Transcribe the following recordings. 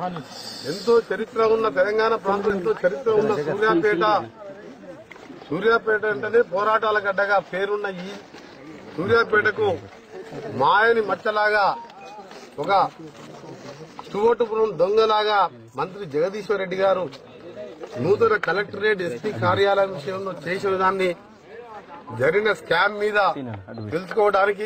ఎంతో చరిత్ర ఉన్న తెలంగాణ ప్రాంతం ఎంతో చరిత్ర ఉన్న సూర్యాపేట సూర్యాపేట అంటేనే పోరాటాల గడ్డగా పేరున్న ఈ సూర్యాపేటకు మాయని మచ్చలాగా ఒక చువోటుపురం దొంగలాగా మంత్రి జగదీశ్వర్ రెడ్డి గారు నూతన కలెక్టరేట్ ఎస్పీ కార్యాలయం విషయంలో చేసిన దాన్ని జరిగిన స్కామ్ మీద తెలుసుకోవడానికి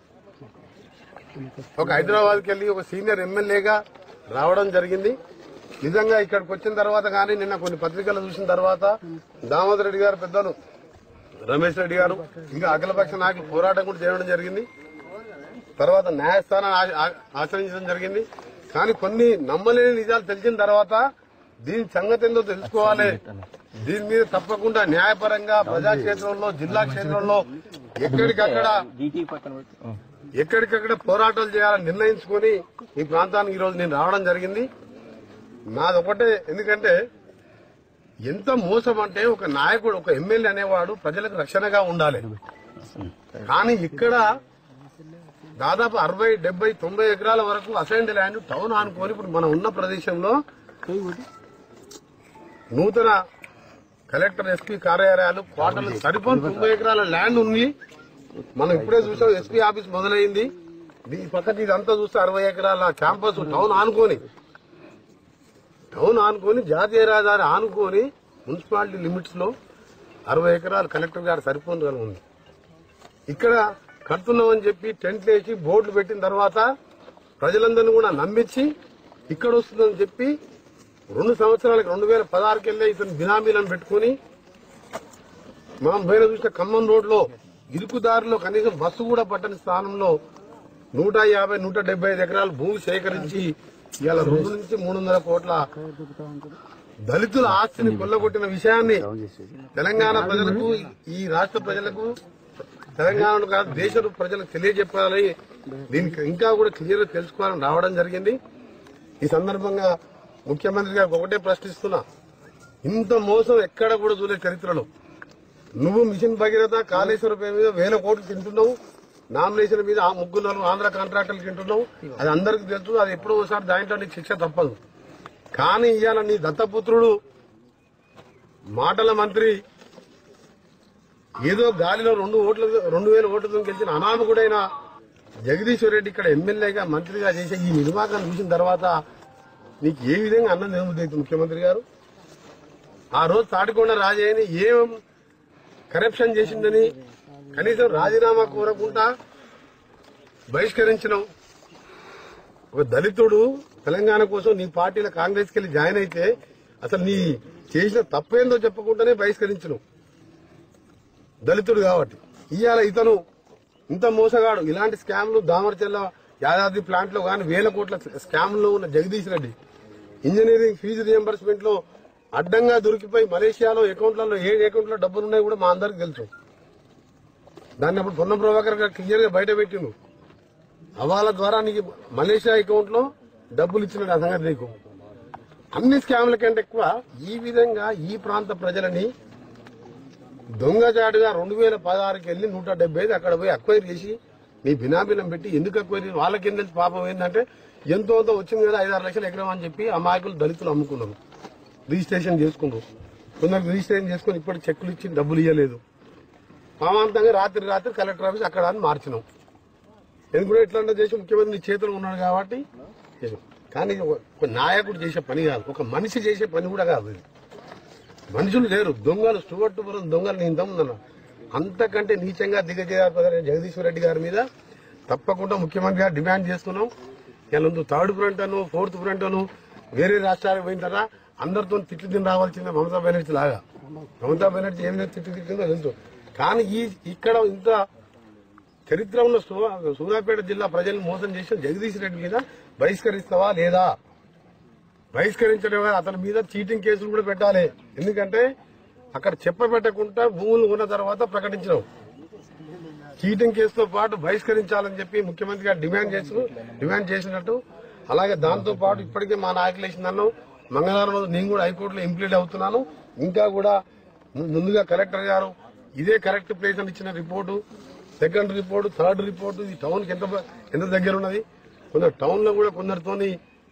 ఒక హైదరాబాద్కి వెళ్ళి ఒక సీనియర్ ఎమ్మెల్యేగా రావడం జరిగింది నిజంగా ఇక్కడికి వచ్చిన తర్వాత కానీ నిన్న కొన్ని పత్రికలు చూసిన తర్వాత దామోదర్ రెడ్డి గారు పెద్దలు రమేష్ రెడ్డి గారు ఇంకా అఖిలపక్ష నాయకులు పోరాటం కూడా చేయడం జరిగింది తర్వాత న్యాయస్థానం ఆ- ఆ- ఆశ్రయించడం జరిగింది కానీ కొన్ని నమ్మలేని నిజాలు తెలిసిన తర్వాత దీని సంగతి ఏందో తెలుసుకోవాలి దీని మీద తప్పకుండా న్యాయపరంగా ప్రజాక్షేత్రంలో జిల్లా క్షేత్రంలో ఎక్కడికక్కడ జీటీ పక్కన పెట్టి ఆ. ఎక్కడికక్కడ పోరాటాలు చేయాలని నిర్ణయించుకొని ఈ ప్రాంతానికి ఈ రోజు నేను రావడం జరిగింది నాది ఒకటే ఎందుకంటే ఎంత మోసం అంటే ఒక నాయకుడు ఒక ఎమ్మెల్యే అనేవాడు ప్రజలకు రక్షణగా ఉండాలి కానీ ఇక్కడ దాదాపు అరవై డెబ్బై తొంభై ఎకరాల వరకు అసైన్డ్ ల్యాండ్ టౌన్ ఆనుకొని ఇప్పుడు మనం ఉన్న ప్రదేశంలో నూతన కలెక్టర్ ఎస్పీ కార్యాలయాలు క్వార్టర్లు సరిపోని తొంభై ఎకరాల ల్యాండ్ ఉంది మనం ఇప్పుడే చూసాం ఎస్పీ ఆఫీస్ మొదలైంది ఈ పక్కకి ఇదంతా చూస్తే అరవై ఎకరాల క్యాంపస్ టౌన్ ఆనుకొని టౌన్ ఆనుకొని జాతీయ రహదారి ఆనుకొని మున్సిపాలిటీ లిమిట్స్ లో అరవై ఎకరాలు కలెక్టర్ గారు సరిపోని ఉంది ఇక్కడ కడుతున్నామని చెప్పి టెంట్లు వేసి బోర్డులు పెట్టిన తర్వాత ప్రజలందరినీ కూడా నమ్మించి ఇక్కడ వస్తుందని చెప్పి రెండు సంవత్సరాలకు రెండు వేల పదహారుకి వెళ్ళే ఇతను బినామీలను పెట్టుకుని మనం పైన చూసిన ఖమ్మం రోడ్ లో ఇరుకుదారిలో కనీసం బస్సు కూడా పట్టని స్థానంలో నూట యాభై నూట డెబ్బై ఐదు ఎకరాల భూమి సేకరించి ఇవాళ రెండు నుంచి మూడు వందల కోట్ల దళితుల ఆస్తిని కొల్లగొట్టిన విషయాన్ని తెలంగాణ ప్రజలకు ఈ రాష్ట్ర ప్రజలకు తెలంగాణ కాదు దేశ ప్రజలకు తెలియజెప్పాలి దీనికి ఇంకా కూడా క్లియర్ గా తెలుసుకోవాలని రావడం జరిగింది ఈ సందర్భంగా ముఖ్యమంత్రి గారికి ఒకటే ప్రశ్నిస్తున్నా ఇంత మోసం ఎక్కడ కూడా చూడలేదు చరిత్రలో నువ్వు మిషన్ భగీరథ కాళేశ్వర పేరు మీద వేల కోట్లు తింటున్నావు నామినేషన్ మీద ఆ ముగ్గురు నలుగురు ఆంధ్ర కాంట్రాక్టర్లు తింటున్నావు అది అందరికి తెలుసు అది ఎప్పుడో ఒకసారి దాంట్లో నీకు శిక్ష తప్పదు కానీ ఇవాళ నీ దత్తపుత్రుడు మాటల మంత్రి ఏదో గాలిలో రెండు ఓట్ల రెండు వేల ఓట్లతో గెలిచిన అనామకుడైన జగదీశ్వర్ రెడ్డి ఇక్కడ ఎమ్మెల్యేగా మంత్రిగా చేసే ఈ నిర్వాహకం చూసిన తర్వాత నీకు ఏ విధంగా అన్నం తినబుద్ధి ముఖ్యమంత్రి గారు ఆ రోజు తాటికొండ రాజయ్యని ఏం కరప్షన్ చేసిందని కనీసం రాజీనామా కోరకుండా బహిష్కరించడం ఒక దళితుడు తెలంగాణ కోసం నీ పార్టీలో కాంగ్రెస్కి వెళ్ళి జాయిన్ అయితే అసలు నీ చేసిన తప్పేందో చెప్పకుండానే బహిష్కరించను దళితుడు కాబట్టి ఇవాళ ఇతను ఇంత మోసగాడు ఇలాంటి స్కామ్లు దామరచెల్ల యాదాద్రి ప్లాంట్ లో కానీ వేల కోట్ల స్కామ్లో ఉన్న Jagadish Reddy engineering fee reimbursement లో అడ్డంగా దొరికిపోయి మలేషియాలో అకౌంట్లలో ఏ అకౌంట్లో డబ్బులు ఉన్నాయో కూడా మా అందరికి తెలుసు దాన్ని అప్పుడు పొన్నం ప్రభాకర్ గారు క్లియర్ గా బయట పెట్టిండు హవాలా ద్వారా నీకు మలేషియా అకౌంట్ లో డబ్బులు ఇచ్చిన ఆ సంగతి నీకు అన్ని స్కామ్ల కంటే ఎక్కువ ఈ విధంగా ఈ ప్రాంత ప్రజలని దొంగజాడుగా రెండు వేల పదహారుకి వెళ్ళి నూట డెబ్బై ఐదు అక్కడ పోయి అక్వైర్ చేసి నీ బినాబినం పెట్టి ఎందుకు అక్వైర్ చేసి వాళ్ళకి ఎన్ని పాపం ఏంటంటే ఎంతో ఎంతో వచ్చింది కదా ఐదారు లక్షలు ఎకరం అని చెప్పి అమాయకులు దళితులు అమ్ముకున్నారు రిజిస్ట్రేషన్ చేసుకున్నారు కొందరికి రిజిస్ట్రేషన్ చేసుకుని ఇప్పటికి చెక్కులు ఇచ్చి డబ్బులు ఇవ్వలేదు పామాంతంగా రాత్రి రాత్రి కలెక్టర్ ఆఫీస్ అక్కడ అని మార్చినాం ఎందుకంటే ఇట్లా చేసి ముఖ్యమంత్రి నీ చేతిలో ఉన్నాడు కాబట్టి చేసాం. కానీ ఇది ఒక- ఒక నాయకుడు చేసే పని కాదు ఒక మనిషి చేసే పని కూడా కాదు ఇది మనుషులు లేరు దొంగలు స్టువర్టుపురం దొంగలు నేను ఇంతకుముందన్న అంతకంటే నీచంగా దిగజేయాలి జగదీశ్వర్ రెడ్డి గారి మీద తప్పకుండా ముఖ్యమంత్రి గారు డిమాండ్ చేస్తున్నాం ఇలా ముందు థర్డ్ ఫ్రంట్ అను ఫోర్త్ ఫ్రంట్ అను వేరే రాష్ట్రాలకు పోయిన తర్వాత అందరితో తిట్లు తిని రావాల్సిందే మమతా బెనర్జీ లాగా మమతా బెనర్జీ ఏం లేదు తిట్లు తిట్టిందో తెలుసు కానీ ఈ ఇక్కడ ఇంత చరిత్ర ఉన్న సూ- సూర్యాపేట జిల్లా ప్రజలను మోసం చేసిన జగదీష్ రెడ్డి మీద బహిష్కరిస్తావా లేదా బహిష్కరించడం కాదు, అతని మీద చీటింగ్ కేసులు కూడా పెట్టాలి ఎందుకంటే అక్కడ చెప్పబెట్టకుండా భూములు ఉన్న తర్వాత ప్రకటించడం చీటింగ్ కేసుతో పాటు బహిష్కరించాలని చెప్పి ముఖ్యమంత్రి గారు డిమాండ్ చేస్తూ డిమాండ్ చేసినట్టు అలాగే దాంతో పాటు ఇప్పటికే మా నాయకులు వేసిందన్ను మంగళవారం రోజు నేను కూడా హైకోర్టులో ఇంప్లీట్ అవుతున్నాను ఇంకా కూడా ము- ముందుగా కలెక్టర్ గారు ఇదే కరెక్ట్ ప్లేస్ అని ఇచ్చిన report second report third report ఈ టౌన్ కి ఎంత బ- ఎంత దగ్గర ఉన్నది కొందరు టౌన్ లో కూడా కొందరితోని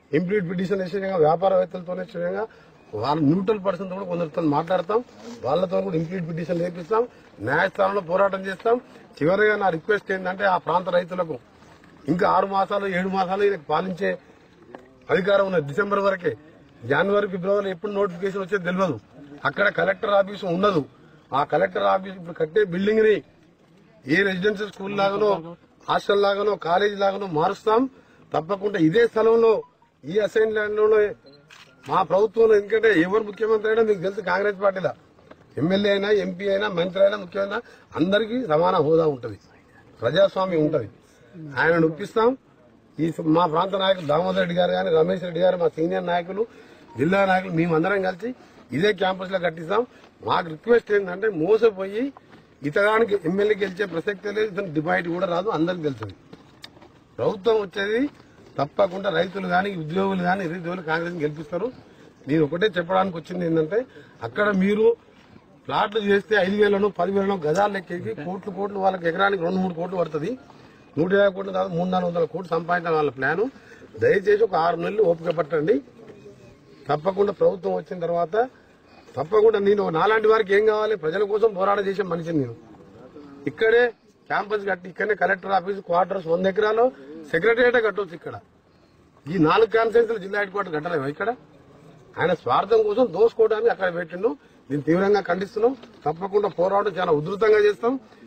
ఇంప్లీట్ పిటిషన్ వేసే విధంగా వ్యాపారవేత్తలతో వేసే విధంగా వాళ్ళ న్యూట్రల్ పర్సన్ కూడా కొందరితో మాట్లాడతాం వాళ్ళతో కూడా ఇంప్లీట్ పిటిషన్ వేపిస్తాం న్యాయస్థానంలో పోరాటం చేస్తాం చివరిగా నా రిక్వెస్ట్ ఏంటంటే ఆ ప్రాంత రైతులకు ఇంకా ఆరు మాసాలు ఏడు మాసాలు ఈయనకు పాలించే అధికారం ఉన్నది డిసెంబర్ వరకే జనవరి ఫిబ్రవరి ఎప్పుడు నోటిఫికేషన్ వచ్చేది తెలియదు అక్కడ కలెక్టర్ ఆఫీస్ ఉండదు ఆ కలెక్టర్ ఆఫీస్ ఇప్పుడు కట్టే బిల్డింగ్ ని ఏ రెసిడెన్షియల్ స్కూల్ లాగానో హాస్టల్ లాగానో కాలేజ్ లాగానో మారుస్తాం తప్పకుండా ఇదే స్థలంలో ఈ అసైన్ ల్యాండ్ లోనే మా ప్రభుత్వంలో ఎందుకంటే ఎవరు ముఖ్యమంత్రి అయినా మీకు తెలుసు కాంగ్రెస్ పార్టీలో ఎమ్మెల్యే అయినా ఎంపీ అయినా మంత్రి అయినా ముఖ్యమైనా అందరికీ సమాన హోదా ఉంటది ప్రజాస్వామ్యం ఉంటది ఆయన ఒప్పిస్తాం ఈ మా ప్రాంత నాయకులు దామోదర్ రెడ్డి గారు కానీ రమేష్ రెడ్డి గారు మా సీనియర్ నాయకులు జిల్లా నాయకులు మేమందరం కలిసి ఇదే క్యాంపస్ లో కట్టిస్తాం మాకు రిక్వెస్ట్ ఏంటంటే మోసపోయి ఇతగానికి ఎమ్మెల్యే గెలిచే ప్రసక్తే లేదు ఇతను డిపాజిట్ కూడా రాదు అందరికి తెలుస్తుంది ప్రభుత్వం వచ్చేది తప్పకుండా రైతులు కానీ ఉద్యోగులు కానీ నిరుద్యోగులు కాంగ్రెస్ గెలిపిస్తారు నేను ఒకటే చెప్పడానికి వచ్చింది ఏంటంటే అక్కడ మీరు ప్లాట్లు చేస్తే ఐదు వేలను పదివేలను గజాలు లెక్కేసి కోట్లు కోట్లు వాళ్ళకి ఎకరానికి రెండు మూడు కోట్లు పడుతుంది నూట యాభై కోట్లు దాదాపు మూడు నాలుగు వందల కోట్లు సంపాదించడం వాళ్ళ ప్లాను దయచేసి ఒక ఆరు నెలలు ఓపిక పట్టండి తప్పకుండా ప్రభుత్వం వచ్చిన తర్వాత తప్పకుండా నేను నాలాంటి వారికి ఏం కావాలి ప్రజల కోసం పోరాటం చేసే మనిషిని నేను ఇక్కడే క్యాంపస్ కట్టి ఇక్కడనే కలెక్టర్ ఆఫీస్ క్వార్టర్స్ వంద ఎకరాలు సెక్రటరియట్ కట్టొచ్చు ఇక్కడ ఈ నాలుగు కాన్ఫరెన్స్లు జిల్లా హెడ్ క్వార్టర్ కట్టలేము ఇక్కడ ఆయన స్వార్థం కోసం దోసుకోవడానికి అక్కడ పెట్టిండు దీన్ని తీవ్రంగా ఖండిస్తున్నాం తప్పకుండా పోరాటం చాలా ఉధృతంగా చేస్తాం